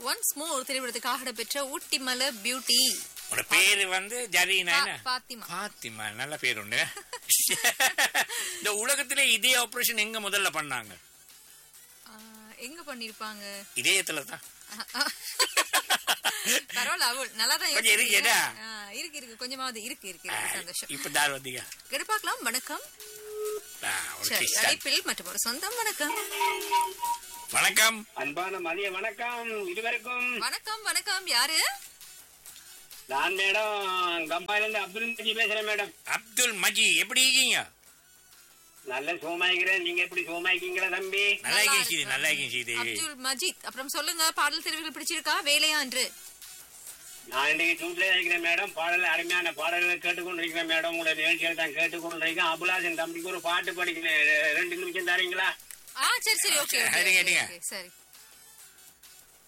Once more திரைப்படத்துக்காக இடம்பெற்ற ஊட்டி மலை பியூட்டி உன்னோட பேரு வந்து ஜரீனா என்ன பாத்திமா பாத்திமா நல்ல பேர் உண்டு இந்த உலகத்திலே இதே ஆபரேஷன் எங்க முதல்ல பண்ணாங்க ஆ, எங்க பண்ணிருப்பாங்க இதயத்துல தான் பரவாயில்ல அவள் நல்லா தான் கொஞ்சம் இருக்கு, யோசிக்கிறீங்க. என்ன? ஆ, இருக்கு இருக்கு கொஞ்சமாவது இருக்கு இருக்கு இருக்கு. சந்தோஷம் இப்ப தார் வந்தீங்க கேட்டு பார்க்கலாம் வணக்கம் ஆ, ஒரு சரி kiss. அழைப்பில் மற்றும் ஒரு சொந்தம் வணக்கம் வணக்கம் அன்பான மதிய வணக்கம் இருவருக்கும் வணக்கம் வணக்கம் யாரு நான் மேடம் கம்பாயில இருந்து அப்துல் மஜி பேசுறேன் மேடம் அப்துல் மஜி எப்படி இருக்கீங்க நல்ல சோமாய்க்கிறேன் நீங்க எப்படி சோமாய்க்கீங்களா தம்பி நல்லா இருக்கீங்க சீதி நல்லா இருக்கீங்க சீதி அப்துல் மஜீத் அப்புறம் சொல்லுங்க பாடல் தெரிவுகள் பிடிச்சிருக்கா வேலையா என்று நான் இன்னைக்கு டூட்ல இருக்கிறேன் மேடம் பாடல் அருமையான பாடல்களை கேட்டுக்கொண்டிருக்கிறேன் மேடம் உங்களோட நிகழ்ச்சிகள் தான் கேட்டுக்கொண்டிருக்கேன் அபுலாசன் தம்பிக்கு ஒரு பாட்டு படிக்கிறேன் ரெ- ரெண்டு நிமிஷம் தரீங்களா ஆ சரி சரி ஓகே சரிங்க, சரிங்க. சரி